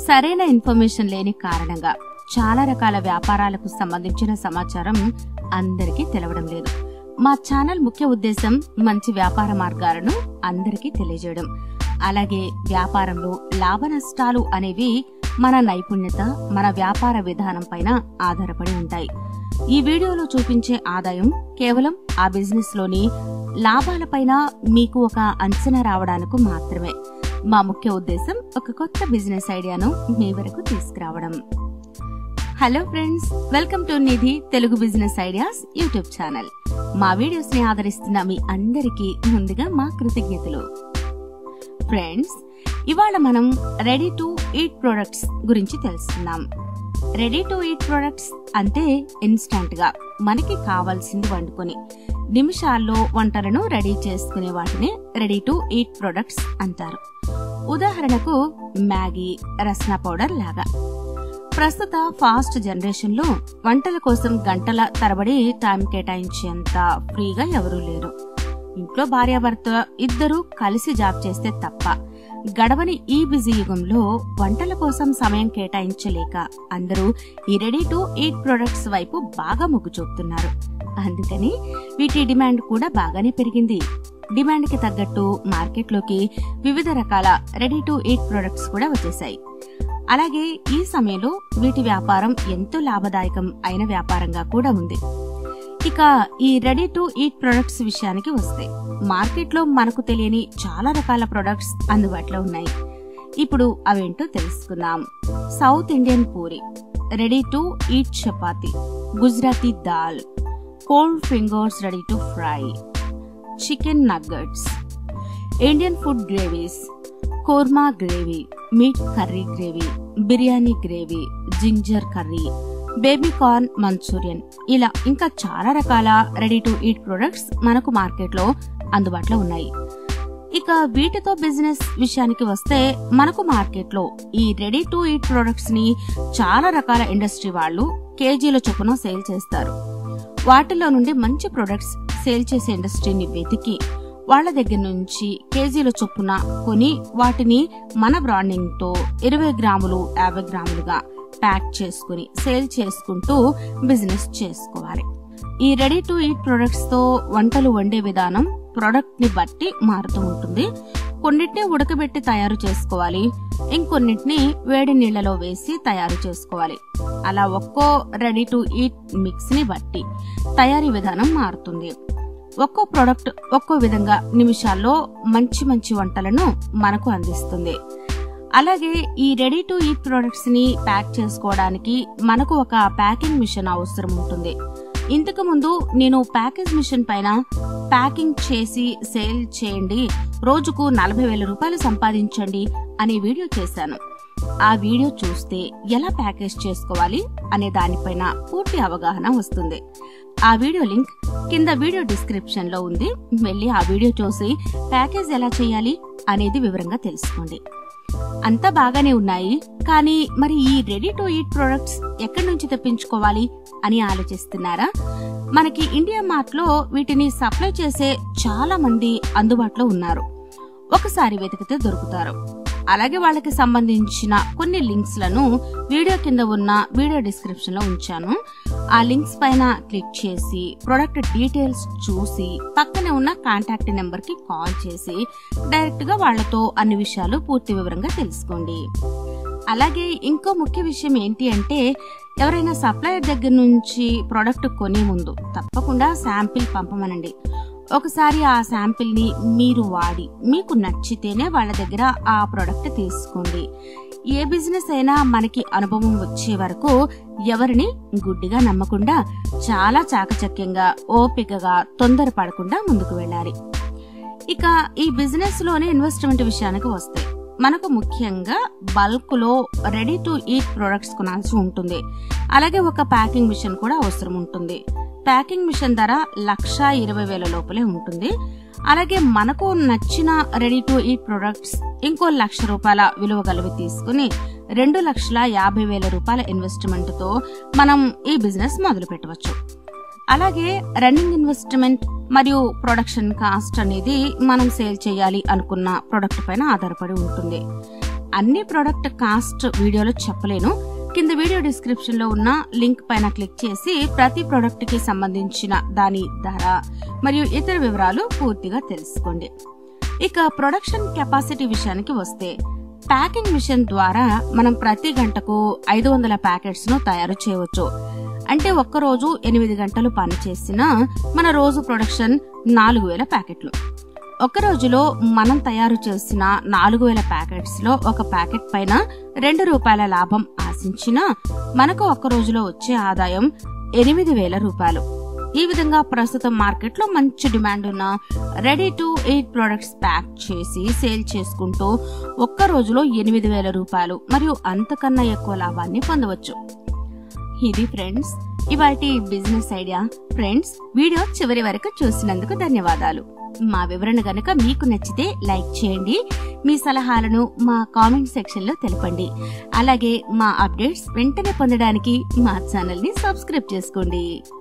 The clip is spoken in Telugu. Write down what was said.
సరైన ఇన్ఫర్మేషన్ లేని కారణంగా చాలా రకాల వ్యాపారాలకు సంబంధించిన సమాచారం అందరికీ తెలవడం లేదు మా ఛానల్ ముఖ్య ఉద్దేశం మంచి వ్యాపార మార్గాలను అందరికీ తెలియజేయడం అలాగే వ్యాపారంలో లాభ నష్టాలు అనేవి మన నైపుణ్యత మన వ్యాపార విధానం పైన ఆధారపడి ఉంటాయి ఈ వీడియోలో చూపించే ఆదాయం కేవలం ఆ బిజినెస్ లోని లాభాలపైన మీకు ఒక అంచనా రావడానికి మాత్రమే మా ముఖ్య ఉద్దేశం ఒక కొత్త బిజినెస్ ఐడియాను మీ వరకు తీసుకురావడం hello friends welcome to Nidhi Telugu business ideas YouTube channel మా వీడియోస్ ని ఆదరిస్తున్న మీ అందరికీ ముందుగా మా కృతజ్ఞతలు ఫ్రెండ్స్ ఇవాళ మనం రెడీ టు ఈట్ ప్రొడక్ట్స్ గురించి తెలుసుకుందాం రెడీ టు ఈట్ ప్రొడక్ట్స్ అంటే ఇన్స్టంట్ గా మనకి కావాల్సింది వండుకొని నిమిషాల్లో వంటలను రెడీ చేసుకునే వాటిని రెడీ టు ఈట్ ప్రొడక్ట్స్ అంటారు ఉదాహరణకు మ్యాగీ రస్నా పౌడర్ లాగా ప్రస్తుత ఫాస్ట్ జనరేషన్ లో వంటల కోసం గంటల తరబడి టైం కేటాయించేంత ఫ్రీగా ఎవరూ లేరు ఇంట్లో భార్యాభర్త ఇద్దరూ కలిసి జాబ్ చేస్తే తప్ప గడవని ఈ బిజీ యుగంలో వంటల కోసం సమయం కేటాయించలేక అందరూ ఈ రెడీ టు ఈట్ ప్రొడక్ట్స్ వైపు బాగా మొగ్గు చూపుతున్నారు అందుకని వీటి డిమాండ్ కూడా బాగానే పెరిగింది డిమాండ్ కి తగ్గట్టు మార్కెట్లోకి వివిధ రకాల రెడీ టు ఈట్ ప్రొడక్ట్స్ కూడా వచ్చేసాయి అలాగే ఈ సమయంలో వీటి వ్యాపారం ఎంతో లాభదాయకం అయిన వ్యాపారంగా కూడా ఉంది ఇక ఈ రెడీ టు ఈట్ ప్రొడక్ట్స్ విషయానికి వస్తే మార్కెట్లో మనకు తెలియని చాలా రకాల ప్రొడక్ట్స్ అందుబాటులో ఉన్నాయి ఇప్పుడు అవేంటో తెలుసుకుందాం south Indian puri ready to eat chapati Gujarati dal cold fingers ready to fry chicken nuggets Indian food gravies korma gravy meat curry gravy biryani gravy ginger curry baby corn Manchurian ఇలా ఇంకా చాలా రకాల రెడీ టు ఈట్ ప్రొడక్ట్స్ మనకు మార్కెట్లో అందుబాటులో ఉన్నాయి ఇక వీటితో బిజినెస్ విషయానికి వస్తే మనకు మార్కెట్లో ఈ రెడీ టు ఈట్ ప్రొడక్ట్స్ ని చాలా రకాల ఇండస్ట్రీ వాళ్ళు కేజీల చొప్పున సేల్ చేస్తారు వాటిలో నుండి మంచి ప్రొడక్ట్స్ సేల్ చేసే ఇండస్ట్రీని వెతికి వాళ్ళ దగ్గర నుంచి కేజీల చొప్పున కొని వాటిని మన బ్రాండింగ్ తో ఇరవై గ్రాములు యాభై గ్రాములుగా ప్యాక్ చేసుకుని సేల్ చేసుకుంటూ బిజినెస్ చేసుకోవాలి ఈ రెడీ టు ఈట్ ప్రొడక్ట్స్ తో వంటలు వండే విధానం ప్రొడక్ట్ ని బట్టి మారుతూ ఉంటుంది కొన్నిటిని ఉడకబెట్టి తయారు చేసుకోవాలి ఇంకొన్నిటిని వేడి నీళ్లలో వేసి తయారు చేసుకోవాలి అలా ఒక్కో రెడీ టు ఈట్ మిక్స్ ని బట్టి తయారీ విధానం మారుతుంది ఒక్కో ప్రోడక్ట్ ఒక్కో విధంగా నిమిషాల్లో మంచి మంచి వంటలను మనకు అందిస్తుంది అలాగే ఈ రెడీ టు ఈట్ ప్రొడక్ట్స్ ని ప్యాక్ చేసుకోవడానికి మనకు ఒక ప్యాకింగ్ మిషన్ అవసరం ఉంటుంది ఇంతకు ముందు నేను ప్యాకేజ్ మిషన్ పైన ప్యాకింగ్ చేసి సేల్ చేయండి రోజుకు నలభై వేల రూపాయలు సంపాదించండి అనే వీడియో చేశాను ఆ వీడియో చూస్తే ఎలా ప్యాకేజ్ చేసుకోవాలి అనే దానిపైన పూర్తి అవగాహన వస్తుంది ఆ వీడియో లింక్ కింద వీడియో డిస్క్రిప్షన్ లో ఉంది వెళ్ళి ఆ వీడియో చూసి ప్యాకేజ్ ఎలా చేయాలి అనేది వివరంగా తెలుసుకోండి అంతా బాగానే ఉన్నాయి కానీ మరి ఈ రెడీ టు ఈట్ ప్రొడక్ట్స్ ఎక్కడి నుంచి తెప్పించుకోవాలి అని ఆలోచిస్తున్నారా మనకి ఇండియా మార్ట్ లో వీటిని సప్లై చేసే చాలా మంది అందుబాటులో ఉన్నారు ఒకసారి వెతికితే దొరుకుతారు అలాగే వాళ్ళకి సంబంధించిన కొన్ని లింక్స్ లను వీడియో కింద ఉన్న వీడియో డిస్క్రిప్షన్ లో ఉంచాను ఆ లింక్స్ పైన క్లిక్ చేసి ప్రొడక్ట్ డీటెయిల్స్ చూసి పక్కనే ఉన్న కాంటాక్ట్ నెంబర్ కి కాల్ చేసి డైరెక్ట్ గా వాళ్లతో అన్ని విషయాలు పూర్తి వివరంగా తెలుసుకోండి అలాగే ఇంకో ముఖ్య విషయం ఏంటి అంటే ఎవరైనా సప్లయర్ దగ్గర నుంచి ప్రోడక్ట్ కొనే ముందు తప్పకుండా శాంపిల్ పంపమనండి ఒకసారి ఆ శాంపిల్ ని మీరు వాడి మీకు నచ్చితేనే వాళ్ళ దగ్గర ఆ ప్రోడక్ట్ తీసుకోండి ఏ బిజినెస్ అయినా మనకి అనుభవం వచ్చే వరకు ఎవరిని గుడ్డిగా నమ్మకుండా చాలా చాకచక్యంగా ఓపికగా తొందరపడకుండా ముందుకు వెళ్ళాలి ఇక ఈ బిజినెస్ లోనే ఇన్వెస్ట్మెంట్ విషయానికి వస్తే మనకు ముఖ్యంగా బల్క్ లో రెడీ టు ఈట్ ప్రొడక్ట్స్ కొనాల్సి ఉంటుంది అలాగే ఒక ప్యాకింగ్ మిషన్ కూడా అవసరం ఉంటుంది ప్యాకింగ్ మిషన్ ధర లక్ష ఇరవై వేల లోపలే ఉంటుంది అలాగే మనకు నచ్చిన రెడీ టు ఈట్ ప్రొడక్ట్స్ ఇంకో లక్ష రూపాయల విలువ గలవి తీసుకుని రెండు లక్షల యాభై వేల రూపాయల ఇన్వెస్ట్మెంట్ తో మనం ఈ బిజినెస్ మొదలు పెట్టవచ్చు అలాగే రన్నింగ్ ఇన్వెస్ట్మెంట్ మరియు ప్రొడక్షన్ కాస్ట్ అనేది మనం సేల్ చేయాలి అనుకున్న ప్రొడక్ట్ పైన ఆధారపడి ఉంటుంది అన్ని ప్రోడక్ట్ కాస్ట్ వీడియోలో చెప్పలేను కింద వీడియో డిస్క్రిప్షన్ లో ఉన్న లింక్ పైన క్లిక్ చేసి ప్రతి ప్రోడక్ట్ కి సంబంధించిన దాని ధర మరియు ఇతర వివరాలు పూర్తిగా తెలుసుకోండి ఇక ప్రొడక్షన్ కెపాసిటీ విషయానికి వస్తే ప్యాకింగ్ మిషన్ ద్వారా మనం ప్రతి గంటకు ఐదు వందల ప్యాకెట్స్ ను తయారు చేయవచ్చు అంటే ఒక్క రోజు ఎనిమిది గంటలు పనిచేసిన మన రోజు ప్రొడక్షన్ నాలుగు వేల ప్యాకెట్లు ఒక రోజులో మనం తయారు చేసిన నాలుగు వేల ప్యాకెట్స్ లో ఒక ప్యాకెట్ పైన రెండు రూపాయల లాభం ఆశించినా మనకు ఒక్క రోజులో వచ్చే ఆదాయం ఎనిమిది వేల రూపాయలు ఈ విధంగా ప్రస్తుతం మార్కెట్ లో మంచి డిమాండ్ ఉన్న ready to eat products pack చేసి సేల్ చేసుకుంటూ ఒక్క రోజులో ఎనిమిది వేల రూపాయలు మరియు అంతకన్నా ఎక్కువ లాభాన్ని పొందవచ్చు ఇది ఫ్రెండ్స్ ఇవాటి బిజినెస్ ఐడియా ఫ్రెండ్స్ వీడియో చివరి వరకు చూసినందుకు ధన్యవాదాలు మా వివరణ గనుక మీకు నచ్చితే లైక్ చేయండి మీ సలహాలను మా కామెంట్ సెక్షన్ లో తెలపండి అలాగే మా అప్డేట్స్ వెంటనే పొందడానికి మా ఛానల్ ని సబ్స్క్రైబ్ చేసుకోండి